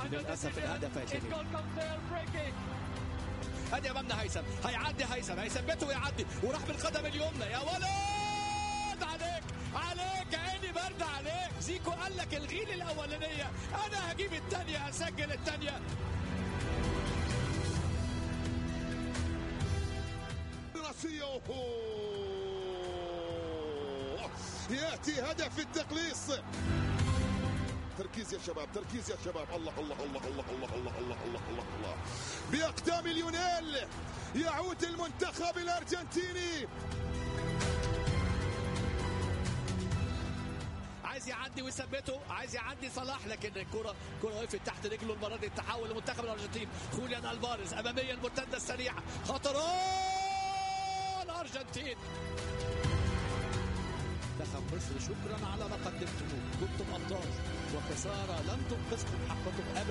للاسف الهدف يا شريف ادي امامنا هيثم هيعدي هيثم هيثبته ويعدي وراح بالقدم اليمنى يا ولد عليك عليك عيني برد عليك زيكو قال لك الغي لي الاولانيه انا هجيب الثانيه هسجل الثانيه راسية ياتي هدف التقليص تركيز يا شباب تركيز يا شباب الله الله الله الله الله الله الله الله الله الله باقدام ليونيل يعود المنتخب الارجنتيني عايز يعدي ويثبته عايز يعدي صلاح لكن الكره الكره وقفت تحت رجله المره دي التحول لمنتخب الارجنتين خوليان الفاريز اماميا المرتده السريعه خطران الارجنتين منتخب مصر شكرا على ما قدمتموه كنتم ابطال وخساره لم تنقذكم حقكم ابدا